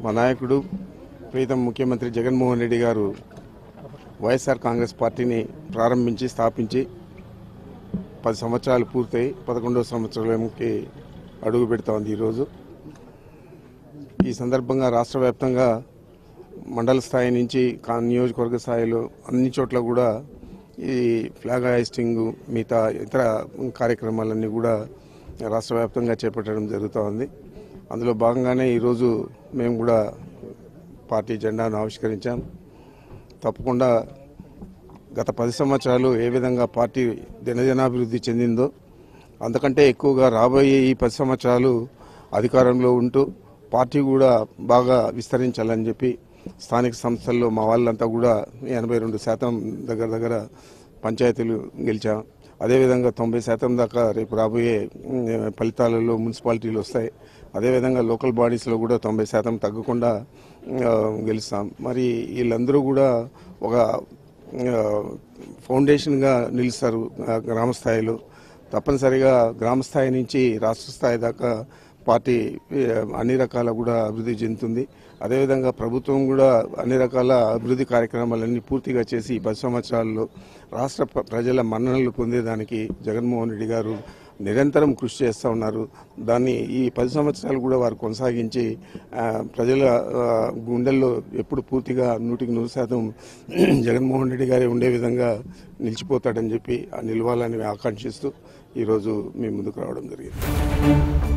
మా నాయకుడు ప్రీతం ముఖ్యమంత్రి జగన్మోహన్ రెడ్డి గారు వైఎస్ఆర్ కాంగ్రెస్ పార్టీని ప్రారంభించి స్థాపించి పది సంవత్సరాలు పూర్తయి పదకొండవ సంవత్సరంకి అడుగు పెడతా ఉంది ఈరోజు ఈ సందర్భంగా రాష్ట్ర వ్యాప్తంగా మండల స్థాయి నుంచి కా- నియోజకవర్గ స్థాయిలో అన్ని చోట్ల కూడా ఈ ఫ్లాగ్ హాయిస్టింగ్ మిగతా ఇతర కార్యక్రమాలన్నీ కూడా రాష్ట్ర వ్యాప్తంగా చేపట్టడం జరుగుతూ ఉంది అందులో భాగంగానే ఈరోజు మేము కూడా పార్టీ జెండాను ఆవిష్కరించాం తప్పకుండా గత పది సంవత్సరాలు ఏ విధంగా పార్టీ దినదినాభివృద్ధి చెందిందో అంతకంటే ఎక్కువగా రాబోయే ఈ పది సంవత్సరాలు అధికారంలో ఉంటూ పార్టీ కూడా బాగా విస్తరించాలని చెప్పి స్థానిక సంస్థల్లో మా వాళ్ళంతా కూడా ఎనభై రెండు శాతం దగ్గర దగ్గర పంచాయతీలు గెలిచాం అదేవిధంగా తొంభై శాతం దాకా రేపు రాబోయే ఉమ్, ఫలితాలలో మున్సిపాలిటీలు వస్తాయి అదేవిధంగా లోకల్ బాడీస్లో కూడా తొంభై శాతం తగ్గకుండా ఆ, గెలుస్తాం మరి వీళ్ళందరూ కూడా ఒక ఆ, ఫౌండేషన్గా నిలుస్తారు ఆ, గ్రామ స్థాయిలో తప్పనిసరిగా గ్రామ స్థాయి నుంచి రాష్ట్ర స్థాయి దాకా పార్టీ ఆ, అన్ని రకాల కూడా అభివృద్ధి చెందుతుంది అదేవిధంగా ప్రభుత్వం కూడా అన్ని రకాల అభివృద్ధి కార్యక్రమాలన్నీ పూర్తిగా చేసి ఈ పది సంవత్సరాల్లో రాష్ట్ర ప్ర- ప్రజల మన్ననలు పొందేదానికి జగన్మోహన్ రెడ్డి గారు నిరంతరం కృషి చేస్తూ ఉన్నారు దాన్ని ఈ పది సంవత్సరాలు కూడా వారు కొనసాగించి ఆ, ప్రజల ఆ, గుండెల్లో ఎప్పుడు పూర్తిగా నూటికి నూరు శాతం జగన్మోహన్ రెడ్డి గారే ఉండే విధంగా నిలిచిపోతాడని చెప్పి ఆ నిలవాలని ఆకాంక్షిస్తూ ఈరోజు మీ ముందుకు రావడం జరిగింది